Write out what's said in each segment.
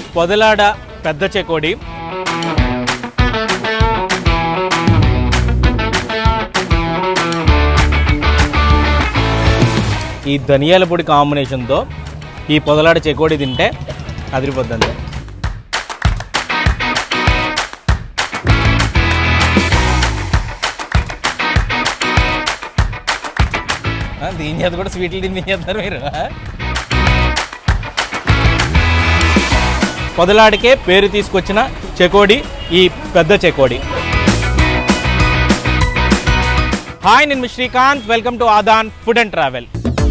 పొదలాడ పెద్ద చెకోడి ఈ ధనియాల పొడి కాంబినేషన్తో ఈ పొదలాడ చెకోడి తింటే అదిరిపోద్దండి ఆ, దీని చేత కూడా స్వీట్లు తిని చేస్తారు మీరు ఆ? పొదలాడికే పేరు తీసుకొచ్చిన చెకోడి ఈ పెద్ద చెకోడి హాయ్ నేను మీ Srikanth welcome to Adaan food and travel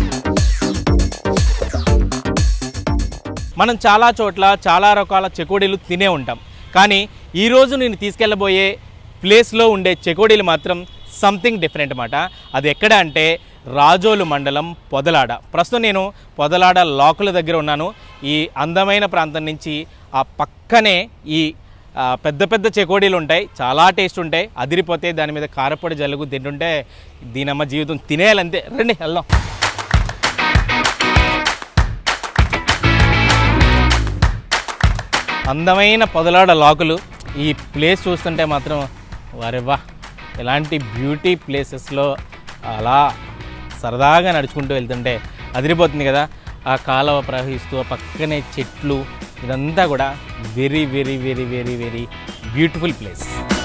మనం చాలా చోట్ల చాలా రకాల చెకోడీలు తినే ఉంటాం కానీ ఈరోజు నేను తీసుకెళ్ళబోయే ప్లేస్లో ఉండే చెకోడీలు మాత్రం సంథింగ్ డిఫరెంట్ అన్నమాట అది ఎక్కడ అంటే రాజోలు మండలం పొదలాడ ప్రస్తుతం నేను పొదలాడ లాకుల దగ్గర ఉన్నాను ఈ అందమైన ప్రాంతం నుంచి ఆ పక్కనే ఈ ఆ, పెద్ద పెద్ద చెకోడీలు ఉంటాయి చాలా టేస్ట్ ఉంటాయి అదిరిపోతే దాని మీద కారపొడి జలుగు తింటుంటే దీనమ్మ జీవితం తినేయాలంతే రండి వెళ్దాం అందమైన పొదలాడ లాకులు ఈ ప్లేస్ చూస్తుంటే మాత్రం వారెవ్వా ఇలాంటి బ్యూటీ ప్లేసెస్లో అలా సరదాగా నడుచుకుంటూ వెళ్తుంటే అదిరిపోతుంది కదా ఆ కాలువ ప్రవహిస్తూ ఆ పక్కనే చెట్లు ఇదంతా కూడా very very very very very beautiful place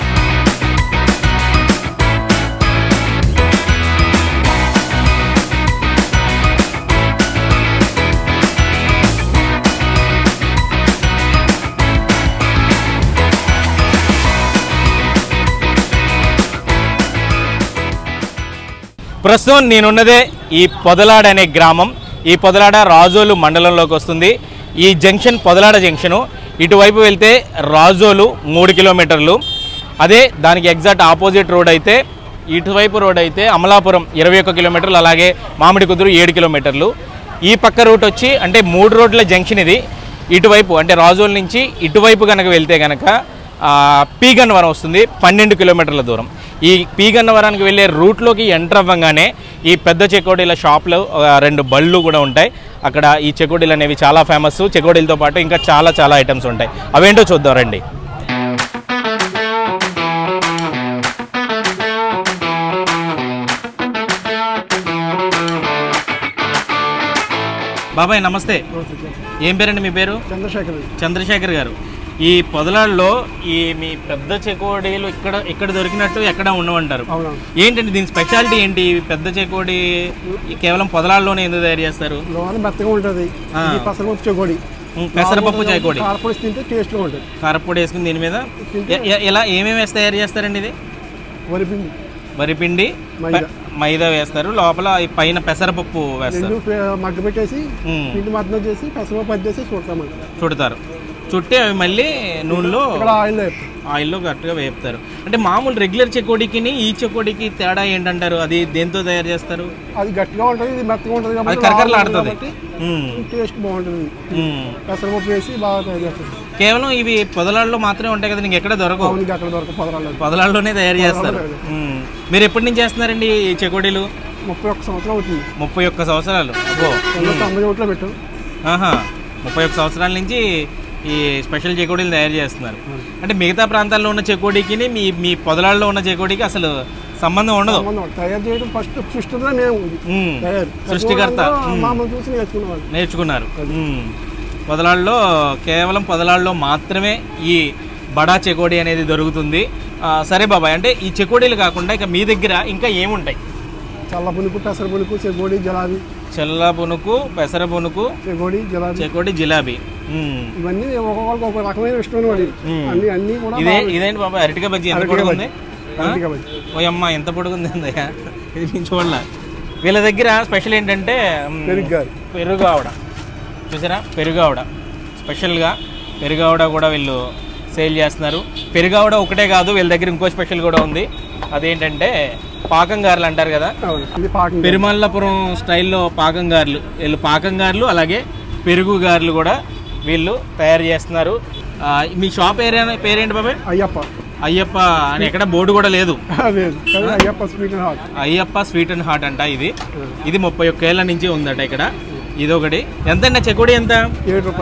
ప్రస్తుతం నేనున్నదే ఈ పొదలాడ అనే గ్రామం ఈ పొదలాడ రాజోలు మండలంలోకి వస్తుంది ఈ జంక్షన్ పొదలాడ జంక్షను ఇటువైపు వెళ్తే రాజోలు మూడు కిలోమీటర్లు అదే దానికి ఎగ్జాక్ట్ ఆపోజిట్ రోడ్ అయితే ఇటువైపు రోడ్ అయితే అమలాపురం ఇరవై ఒక్క కిలోమీటర్లు అలాగే మామిడి కుదురు ఏడు కిలోమీటర్లు ఈ పక్క రూట్ వచ్చి అంటే మూడు రోడ్ల జంక్షన్ ఇది ఇటువైపు అంటే రాజోల్ నుంచి ఇటువైపు కనుక వెళ్తే కనుక ఆ, పీగన్నవరం వస్తుంది పన్నెండు కిలోమీటర్ల దూరం ఈ పీగన్నవరానికి వెళ్ళే రూట్లోకి ఎంటర్ అవ్వగానే ఈ పెద్ద చెకోడీల షాప్లో ఆ, రెండు బళ్ళు కూడా ఉంటాయి అక్కడ ఈ చెకోడీలు అనేవి చాలా ఫేమస్ చెకోడీలతో పాటు ఇంకా చాలా చాలా ఐటమ్స్ ఉంటాయి అవేంటో చూద్దాం రండి బాబాయ్ నమస్తే ఏం పేరండి మీ పేరు చంద్రశేఖర్ చంద్రశేఖర్ గారు ఈ పొదలాల్లో ఈ మీ పెద్ద చెకోడీలు ఇక్కడ ఇక్కడ దొరికినట్టు ఎక్కడ ఉండవంటారు అవునవును ఏంటండి దీని స్పెషాలిటీ ఏంటి ఈ పెద్ద చెకోడి కేవలం పొదలాల్లోనే ఎందుకు తయారు చేస్తారు లోన మెత్తగా ఉంటుంది ఆ. ఇది పసరపప్పు చెకోడి ఉం, పెసరపప్పు చెకోడి కారపొడి తింటే టేస్ట్గా ఉంటుంది కారపొడి వేసుకుని దీని మీద ఎ- ఎ- ఎలా ఏమేమి వేసి తయారు చేస్తారండి ఇది వరిపిండి వరిపిండి మైదా. పె- మైదా వేస్తారు లోపల ఈ పైన పెసరపప్పు వేస్తారు రెండు పే- మగ్గ పెట్టేసి ఉం, పిండి మద్దతు చేసి పసరపప్పు అద్దేసి చూడతామండి చుడతారు చుట్టి అవి మళ్ళీ నూనెలో ఇక్కడ ఆయిల్ వేస్తాం ఆయిల్లో కరెక్ట్గా వేపుతారు అంటే మామూలు రెగ్యులర్ చెకోడికి ఈ చెకోడికి తేడా ఏంటంటారు అది దేంతో తయారు చేస్తారు అది గట్టిగా ఉంటుంది ఇది మెత్తగా ఉంటుంది అది కాబట్టి కరకరలాడుతుంది కాబట్టి ఉమ్, టేస్ట్ బాగుంటుంది ఉమ్. పెసరపప్పు వేసి బాగా తయారు చేస్తాం కేవలం ఇవి పొదలాల్లో మాత్రమే ఉంటాయి కదా నీకు ఎక్కడ దొరకవు అవును అక్కడ దొరక పదరాలు పొదలాల్లోనే తయారు చేస్తారు పొదలాల్లో. ఉమ్. మీరు ఎప్పటి నుంచి చేస్తున్నారండి ఈ చెకోడీలు ముప్పై ఒక్క సంవత్సరం అవుతుంది ముప్పై ఒక్క సంవత్సరాలు అబ్బో రెండు తొంభై ఒకటిలో పెట్టాం ఆహా ముప్పై ఒక్క సంవత్సరాల నుంచి ఈ స్పెషల్ చెకోడీలు తయారు చేస్తున్నారు అంటే మిగతా ప్రాంతాల్లో ఉన్న చెకోడీకి మీ మీ పొదలాల్లో ఉన్న చెకోడీకి అసలు సంబంధం ఉండదు సంబంధం తయారు చేయడం ఫస్ట్ సృష్టిలో మేము ఇది. ఉమ్. తయారు సృష్టికర్త ఉమ్. మామూలు చూసి నేర్చుకునేవాళ్ళు నేర్చుకున్నారు ఉమ్. పొదలాల్లో కేవలం పొదలాల్లో మాత్రమే ఈ బడా చెకోడీ అనేది దొరుకుతుంది ఆ, సరే బాబాయ్ అంటే ఈ చెకోడీలు కాకుండా ఇక మీ దగ్గర ఇంకా ఏముంటాయి చల్ల పులుకు పెసర పులుకు చెగోడి జలాబీ చెల్ల పునుకు పెసర పునుకు చెగోడి జలాబీ చెకోడి జిలాబీ ఉమ్. ఇవన్నీ ఒక్కొక్కరికి ఒక రకమైన ఇష్టమైన వాడి మ్మ్. అన్ని అన్ని కూడా ఇదే ఇదేంటి బాబాయ్ అరటికాయ బజ్జీ ఎంత అరటికాయ పొడుగుంది అరటికాయ బజ్జీ. ఓ అమ్మ ఎంత పొడుగుంది అందయ్య ఇది నేను చూడాల వీళ్ళ దగ్గర స్పెషల్ ఏంటంటే ఉమ్, పెరుగు గారి. పెరుగు ఆవిడ చూసారా పెరుగు ఆవిడ స్పెషల్గా పెరుగు ఆవిడ కూడా వీళ్ళు సేల్ చేస్తున్నారు పెరుగు ఆవిడ ఒకటే కాదు వీళ్ళ దగ్గర ఇంకో స్పెషల్ కూడా ఉంది అదేంటంటే పాకం గారెలు అంటారు కదా అవును ఇది పాకం గారి. పెరుమల్లపురం స్టైల్లో పాకం గారెలు వీళ్ళు పాకం గారెలు అలాగే పెరుగు గారెలు కూడా వీళ్ళు తయారు చేస్తున్నారు ఆ, మీ షాప్ ఏరియా పేరేంటి బాబాయ్ అయ్యప్ప అయ్యప్ప అని ఎక్కడ బోర్డు కూడా లేదు అదే కానీ Ayyappa sweet and hot Ayyappa sweet and hot అంట ఇది ఇది ముప్పై ఒక్క ఏళ్ళ నుంచి ఉందట ఇక్కడ ఇది ఒకటి ఎంత అండి చెకోడి ఎంత ఏడు రూపాయలు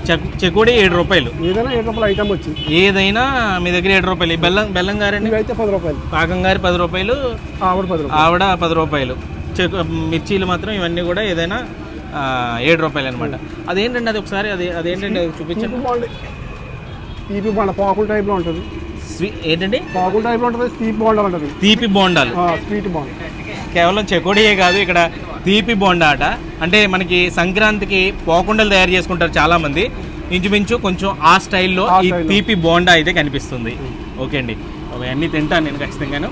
చెక్ చెకోడి ఏడు రూపాయలు ఏదైనా ఏడు రూపాయలు ఐటమ్ వచ్చి ఏదైనా మీ దగ్గర ఏడు రూపాయలు ఈ బెల్లం బెల్లం గారండి ఇవైతే పది రూపాయలు పాకం గారి పది రూపాయలు ఆవిడ పది రూపాయలు ఆవిడ పది రూపాయలు చెక్ మిర్చీలు మాత్రం ఇవన్నీ కూడా ఏదైనా ఆ, ఏడు రూపాయలు అనమాట అదేంటండి అది ఒకసారి అది అదేంటండి అది చూపించండి తీపి బాండ్ తీపి బాండ పాకుల టైప్లో ఉంటుంది స్వీ ఏంటండి పాకుల టైప్లో ఉంటుంది తీపి బాండ ఉంటుంది తీపి బోండాలు ఆ, స్వీట్ బాండ్ కేవలం చెకోడియే కాదు ఇక్కడ తీపి బోండా అట అంటే మనకి సంక్రాంతికి పోకుండలు తయారు చేసుకుంటారు చాలా మంది ఇంచుమించు కొంచెం ఆ స్టైల్లో ఆ ఈ స్టైల్లో. తీపి బోండా అయితే కనిపిస్తుంది ఓకే అండి అవన్నీ తింటాను నేను ఖచ్చితంగాను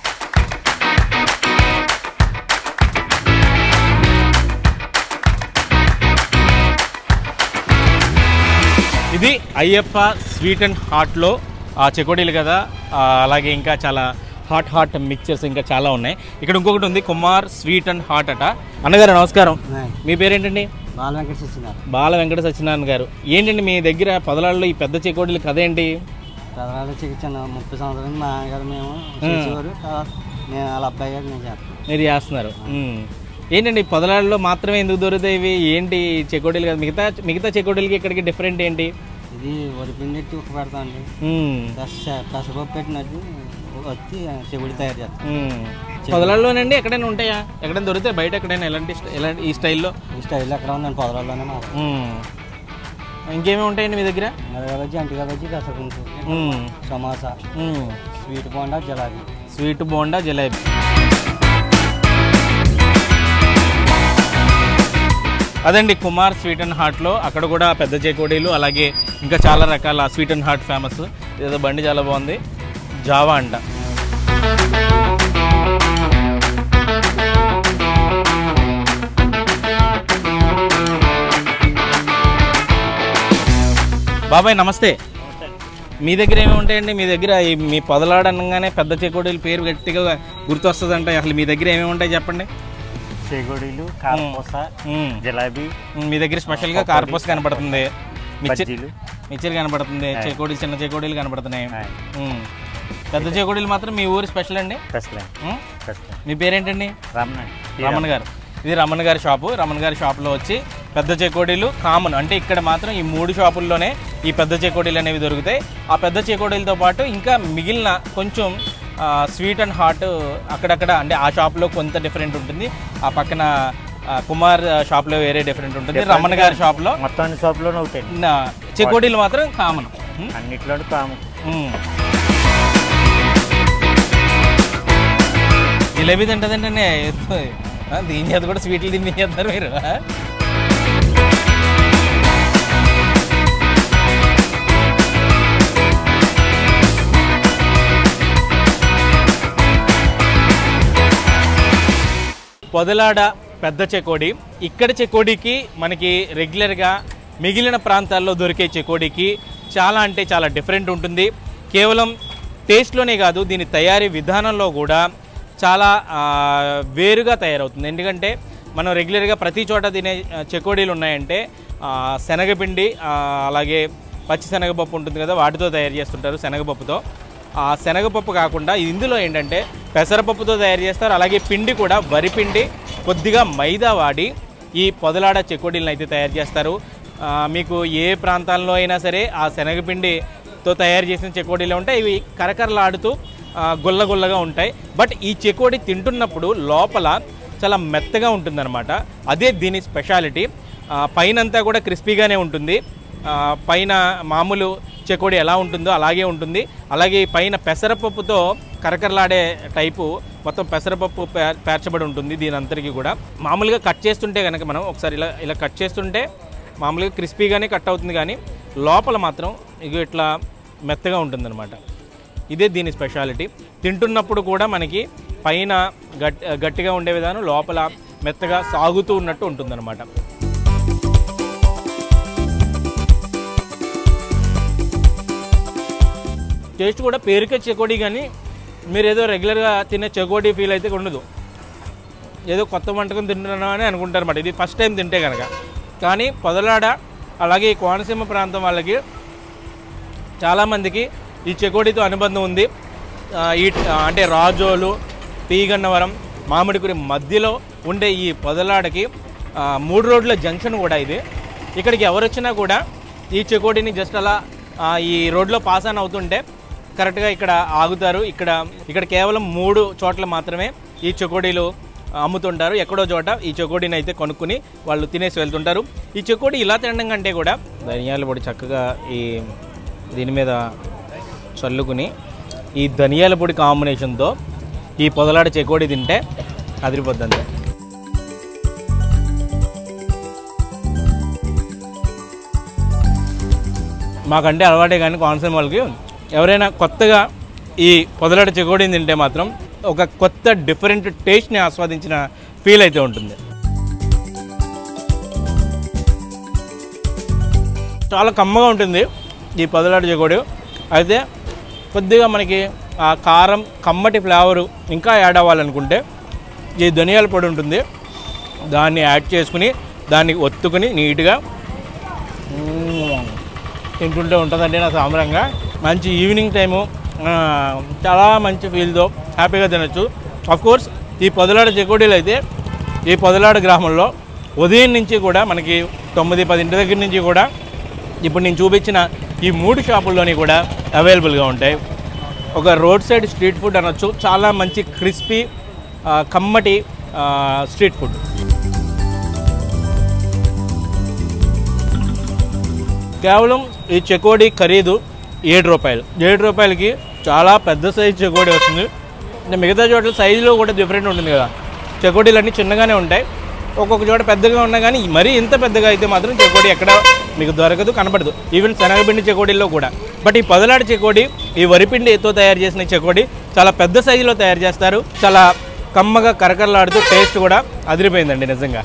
ఇది అయ్యప్ప స్వీట్ అండ్ హాట్లో ఆ చెకోడీలు కదా ఆ, అలాగే ఇంకా చాలా హాట్ హాట్ మిక్చర్స్ ఇంకా చాలా ఉన్నాయి ఇక్కడ ఇంకొకటి ఉంది కుమార్ స్వీట్ అండ్ హాట్ అట అన్నగారు నమస్కారం మీ పేరేంటండి బాల వెంకటేశ్వర ఇస్తున్నారు బాల వెంకట సత్యనారాయణ గారు ఏంటండి మీ దగ్గర పదలాళ్ళలో ఈ పెద్ద చెకోడీలు కథ ఏంటి పెదవాళ్ళు చికిత్స ముప్పై సంవత్సరాలు మా నాన్నగారు మేము చేసేవారు తర్వాత నేను వాళ్ళ అబ్బాయి గారు నేను చేస్తాను మీరు చేస్తున్నారు మ్మ్. ఏంటండి పదలాళ్ళలో మాత్రమే ఎందుకు దొరుకుతాయి ఇవి ఏంటి చెకోడీలు కదా మిగతా మిగతా చెకోడీలకి ఇక్కడికి డిఫరెంట్ ఏంటి ఇది వరిపిండి ఎత్తి ఉక్క పెడతామండి మ్మ్. పెస పెసరపప్పు పెట్టినట్టు వచ్చి చెవుడు తయారు చేస్తాం మ్మ్. పదలాళ్ళలోనండి ఎక్కడైనా ఉంటాయా ఎక్కడైనా దొరికితే బయట ఎక్కడైనా ఎలాంటి స్ట- ఎలాంటి ఈ స్టైల్లో ఈ స్టైల్ ఎక్కడ ఉందండి పొదలలోనే మాకు మ్మ్. ఇంకేమేమి ఉంటాయండి మీ దగ్గర మిరగా బజ్జి అంటిగా బజ్జి పెసరపుంటు మ్మ్. సమోసా మ్మ్. స్వీట్ బోండా జలాబీ స్వీట్ బోండా జిలేబీ అదండి కుమార్ స్వీట్ అండ్ హార్ట్లో అక్కడ కూడా పెద్ద చేకోడీలు అలాగే ఇంకా చాలా రకాల స్వీట్ అండ్ హార్ట్ ఫేమస్ ఏదో బండి చాలా బాగుంది జావా అంట బాబాయ్ నమస్తే మీ దగ్గర ఏమి ఉంటాయండి మీ దగ్గర ఈ మీ పొదలాడ అనగానే పెద్ద చెకోడీలు పేరు గట్టిగా గుర్తొస్తుందంట అసలు మీ దగ్గర ఏమేమి ఉంటాయి చెప్పండి చేగోడీలు కారపూస మ్మ్. జిలాబీ మీ దగ్గర స్పెషల్గా కార్పూస్ కనపడుతుంది మిర్చి బజ్జీలు మిర్చిలు కనపడుతుంది చెకోడీలు చిన్న చెకోడీలు కనపడుతున్నాయి ఆయ్. మ్మ్. పెద్ద చెకోడీలు మాత్రం మీ ఊరి స్పెషల్ అండి పెసలే మ్మ్? పెసలే మీ పేరేంటండి రమణ రమణ గారు ఇది రమణ గారి షాపు రమణ గారి షాపులో వచ్చి పెద్ద చెకోడీలు కామన్ అంటే ఇక్కడ మాత్రం ఈ మూడు షాపుల్లోనే ఈ పెద్ద చెకోడీలు అనేవి దొరుకుతాయి ఆ పెద్ద చెకోడీలతో పాటు ఇంకా మిగిలిన కొంచెం ఆ, స్వీట్ అండ్ హాట్ అక్కడక్కడ అంటే ఆ షాప్లో కొంత డిఫరెంట్ ఉంటుంది ఆ పక్కన ఆ, కుమార్ షాప్లో వేరే డిఫరెంట్ ఉంటుంది రమణ గారి షాప్లో మొత్తం అన్ని షాపులోనే ఒకటే నా చెకోడీలు మాత్రం కామన్ అన్నిట్లోనూ కాము జిలేబీ తింటదంటే దీని చేత కూడా స్వీట్లు తిని చేస్తారు మీరు ఆ? పొదలాడ పెద్ద చెకోడి ఇక్కడ చెకోడీకి మనకి రెగ్యులర్గా మిగిలిన ప్రాంతాల్లో దొరికే చెకోడీకి చాలా అంటే చాలా డిఫరెంట్ ఉంటుంది కేవలం టేస్ట్లోనే కాదు దీని తయారీ విధానంలో కూడా చాలా ఆ, వేరుగా తయారవుతుంది ఎందుకంటే మనం రెగ్యులర్గా ప్రతి చోట తినే ఆ, చెకోడీలు ఉన్నాయంటే ఆ, శనగపిండి ఆ, అలాగే పచ్చి శనగపప్పు ఉంటుంది కదా వాటితో తయారు చేస్తుంటారు శనగపప్పుతో ఆ శనగపప్పు కాకుండా ఇందులో ఏంటంటే పెసరపప్పుతో తయారు చేస్తారు అలాగే పిండి కూడా వరిపిండి కొద్దిగా మైదా వాడి ఈ పొదలాడ చెకోడీలను అయితే తయారు చేస్తారు ఆ, మీకు ఏ ప్రాంతాల్లో అయినా సరే ఆ శనగపిండితో తయారు చేసిన చెకోడీలు ఉంటాయి ఇవి కరకరలాడుతూ ఆ, గుల్ల గుల్లగా ఉంటాయి బట్ ఈ చెకోడి తింటున్నప్పుడు లోపల చాలా మెత్తగా ఉంటుందన్నమాట అదే దీని స్పెషాలిటీ ఆ, పైనంతా కూడా క్రిస్పీగానే ఉంటుంది ఆ, పైన మామూలు చెకోడి ఎలా ఉంటుందో అలాగే ఉంటుంది అలాగే ఈ పైన పెసరపప్పుతో కరకరలాడే టైపు మొత్తం పెసరపప్పు పే- పేర్చబడి ఉంటుంది దీని అంతరికి కూడా మామూలుగా కట్ చేస్తుంటే కనుక మనం ఒకసారి ఇలా ఇలా కట్ చేస్తుంటే మామూలుగా క్రిస్పీగానే కట్ అవుతుంది కానీ లోపల మాత్రం ఇక ఇట్లా మెత్తగా ఉంటుందన్నమాట ఇదే దీని స్పెషాలిటీ తింటున్నప్పుడు కూడా మనకి పైన గట్ గట్టిగా ఉండే విధానం లోపల మెత్తగా సాగుతూ ఉన్నట్టు ఉంటుందన్నమాట టేస్ట్ కూడా పేరుకే చెకోడీ కానీ మీరు ఏదో రెగ్యులర్గా తినే చెకోడీ ఫీల్ అయితే ఉండదు ఏదో కొత్త వంటకం తింటున్నా అని అనుకుంటారు అన్నమాట ఇది ఫస్ట్ టైం తింటే కనుక కానీ పొదలాడ అలాగే ఈ కోనసీమ ప్రాంతం వాళ్ళకి చాలామందికి ఈ చెకోడీతో అనుబంధం ఉంది ఆ, ఈ ఆ, అంటే రాజోలు పీగన్నవరం మామిడికురి మధ్యలో ఉండే ఈ పొదలాడకి ఆ, మూడు రోడ్ల జంక్షన్ కూడా ఇది ఇక్కడికి ఎవరు వచ్చినా కూడా ఈ చెకోడిని జస్ట్ అలా ఆ, ఈ రోడ్లో పాస్ ఆన్ అవుతుంటే కరెక్ట్గా ఇక్కడ ఆగుతారు ఇక్కడ ఇక్కడ కేవలం మూడు చోట్ల మాత్రమే ఈ చెకోడీలు అమ్ముతుంటారు ఎక్కడో చోట ఈ చెకోడీని అయితే కొనుక్కుని వాళ్ళు తినేసి వెళ్తుంటారు ఈ చెకోడి ఇలా తినడం కంటే కూడా ధనియాల పొడి చక్కగా ఈ దీని మీద చల్లుకుని ఈ ధనియాల పొడి కాంబినేషన్తో ఈ పొదలాడ చెకోడి తింటే అదిరిపోద్ది అంతే మాకంటే అలవాటే కానీ కోనసీమ వాళ్ళకి ఎవరైనా కొత్తగా ఈ పొదలాడ చెకోడిని తింటే మాత్రం ఒక కొత్త డిఫరెంట్ టేస్ట్ని ఆస్వాదించిన ఫీల్ అయితే ఉంటుంది చాలా కమ్మగా ఉంటుంది ఈ పొదలాడ చెకోడి అయితే కొద్దిగా మనకి ఆ కారం కమ్మటి ఫ్లేవరు ఇంకా యాడ్ అవ్వాలనుకుంటే ఈ ధనియాల పొడి ఉంటుంది దాన్ని యాడ్ చేసుకుని దాన్ని ఒత్తుకుని నీట్గా మ్మ్. తింటుంటే ఉంటుందండి నా సాంబ్రంగా మంచి ఈవినింగ్ టైము ఆ, చాలా మంచి ఫీల్తో హ్యాపీగా తినచ్చు అఫ్ కోర్స్ ఈ పొదలాడ చెకోడీలు అయితే ఈ పొదలాడ గ్రామంలో ఉదయం నుంచి కూడా మనకి తొమ్మిది పది ఇంటి దగ్గర నుంచి కూడా ఇప్పుడు నేను చూపించిన ఈ మూడు షాపుల్లోని కూడా అవైలబుల్గా ఉంటాయి ఒక రోడ్ సైడ్ స్ట్రీట్ ఫుడ్ అనొచ్చు చాలా మంచి క్రిస్పీ ఆ, కమ్మటి ఆ, స్ట్రీట్ ఫుడ్ కేవలం ఈ చెకోడి ఖరీదు ఏడు రూపాయలు ఏడు రూపాయలకి చాలా పెద్ద సైజు చెకోడి వస్తుంది ఇంకా మిగతా చోట్ల సైజులో కూడా డిఫరెంట్ ఉంటుంది కదా చెకోడీలు అన్నీ చిన్నగానే ఉంటాయి ఒక్కొక్క చోట పెద్దగా ఉన్నా కానీ మరీ ఇంత పెద్దగా అయితే మాత్రం చెకోడి ఎక్కడ మీకు దొరకదు కనపడదు ఈవెన్ శనగపిండి చెకోడీల్లో కూడా బట్ ఈ పదలాడి చెకోడి ఈ వరిపిండితో తయారు చేసిన చెకోడి చాలా పెద్ద సైజులో తయారు చేస్తారు చాలా కమ్మగా కరకరలాడుతూ టేస్ట్ కూడా అదిరిపోయిందండి నిజంగా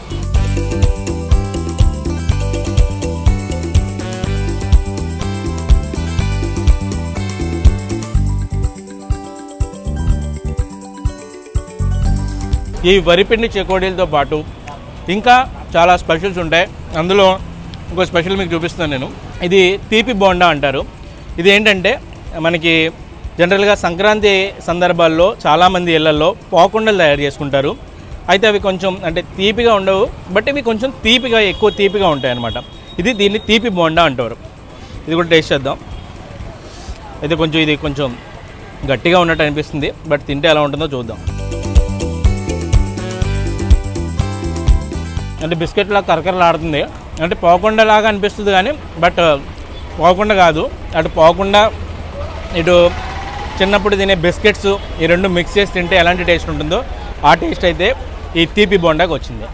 ఈ వరిపిండి చెకోడీలతో పాటు ఇంకా చాలా స్పెషల్స్ ఉంటాయి అందులో ఇంకో స్పెషల్ మీకు చూపిస్తాను నేను ఇది తీపి బోండా అంటారు ఇది ఏంటంటే మనకి జనరల్గా సంక్రాంతి సందర్భాల్లో చాలామంది ఇళ్లలో పోకుండలు తయారు చేసుకుంటారు అయితే అవి కొంచెం అంటే తీపిగా ఉండవు బట్ ఇవి కొంచెం తీపిగా ఎక్కువ తీపిగా ఉంటాయి అన్నమాట ఇది దీన్ని తీపి బోండా అంటారు ఇది కూడా టేస్ట్ చేద్దాం అయితే కొంచెం ఇది కొంచెం గట్టిగా ఉన్నట్టు అనిపిస్తుంది బట్ తింటే ఎలా ఉంటుందో చూద్దాం అంటే బిస్కెట్లా కరకరలాడుతుంది అంటే పోకుండా లాగా అనిపిస్తుంది కానీ బట్ పోకుండా కాదు అటు పోకుండా ఇటు చిన్నప్పుడు తినే బిస్కెట్స్ ఈ రెండు మిక్స్ చేసి తింటే ఎలాంటి టేస్ట్ ఉంటుందో ఆ టేస్ట్ అయితే ఈ తీపి బోండాకి వచ్చింది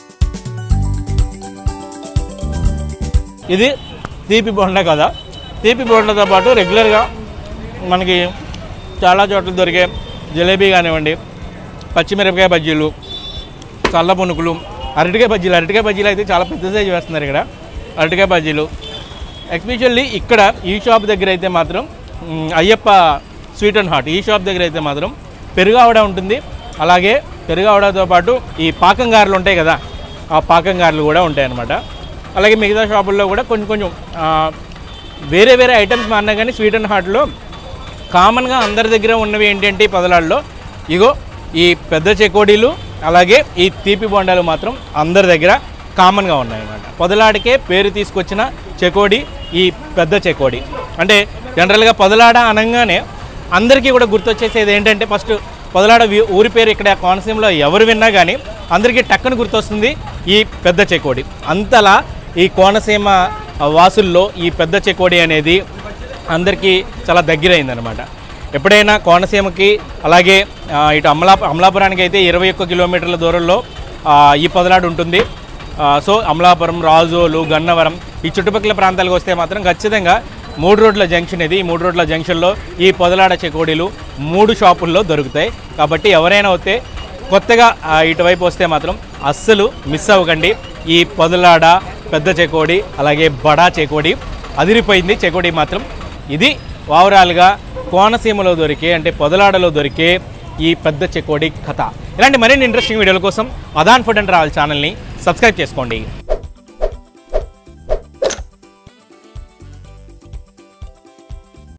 ఇది తీపి బోండా కదా తీపి బోండాతో పాటు రెగ్యులర్గా మనకి చాలా చోట్ల దొరికే జిలేబీ కానివ్వండి పచ్చిమిరపకాయ బజ్జీలు చల్ల పునుకులు అరటికాయ బజ్జీలు అరటికాయ బజ్జీలు అయితే చాలా పెద్ద సైజు వేస్తున్నారు ఇక్కడ అరటికాయ బజ్జీలు ఎస్పెషల్లీ ఇక్కడ ఈ షాప్ దగ్గర అయితే మాత్రం మ్, అయ్యప్ప స్వీట్ అండ్ హాట్ ఈ షాప్ దగ్గర అయితే మాత్రం పెరుగావడ ఉంటుంది అలాగే పెరుగావడతో పాటు ఈ పాకం గారెలు ఉంటాయి కదా ఆ పాకం గారెలు కూడా ఉంటాయి అన్నమాట అలాగే మిగతా షాపుల్లో కూడా కొంచెం కొంచెం ఆ, వేరే వేరే ఐటమ్స్ మారినా కానీ స్వీట్ అండ్ హాట్లో కామన్గా అందరి దగ్గర ఉన్నవి ఏంటంటే ఈ పదలాల్లో ఇగో ఈ పెద్ద చెకోడీలు అలాగే ఈ తీపి బొండాలు మాత్రం అందరి దగ్గర కామన్గా ఉన్నాయన్నమాట పొదలాడికే పేరు తీసుకొచ్చిన చెకోడి ఈ పెద్ద చెకోడి అంటే జనరల్గా పొదలాడ అనగానే అందరికీ కూడా గుర్తొచ్చేసేది ఏంటంటే ఫస్ట్ పొదలాడ వి- ఊరి పేరు ఇక్కడ కోనసీమలో ఎవరు విన్నా కానీ అందరికీ టక్కున గుర్తొస్తుంది ఈ పెద్ద చెకోడి అంతలా ఈ కోనసీమ వాసుల్లో ఈ పెద్ద చెకోడి అనేది అందరికీ చాలా దగ్గరైందనమాట ఎప్పుడైనా కోనసీమకి అలాగే ఆ, ఇటు అమలా అమలాపురానికి అయితే ఇరవై ఒక్క కిలోమీటర్ల దూరంలో ఆ, ఈ పొదలాడు ఉంటుంది ఆ, సో అమలాపురం రాజోలు గన్నవరం ఈ చుట్టుపక్కల ప్రాంతాలకు వస్తే మాత్రం ఖచ్చితంగా మూడు రోడ్ల జంక్షన్ ఇది ఈ మూడు రోడ్ల జంక్షన్లో ఈ పొదలాడ చెకోడీలు మూడు షాపుల్లో దొరుకుతాయి కాబట్టి ఎవరైనా వస్తే కొత్తగా ఆ, ఇటువైపు వస్తే మాత్రం అస్సలు మిస్ అవ్వకండి ఈ పొదలాడ పెద్ద చెకోడి అలాగే బడా చెకోడి అదిరిపోయింది చెకోడి మాత్రం ఇది ఓవరాల్గా కోనసీమలో దొరికే అంటే పొదలాడలో దొరికే ఈ పెద్ద చెకోడి కథ ఇలాంటి మరిన్ని ఇంట్రెస్టింగ్ వీడియోల కోసం అదాన్ ఫుడ్ అండ్ ట్రావెల్ ఛానల్ని సబ్స్క్రైబ్ చేసుకోండి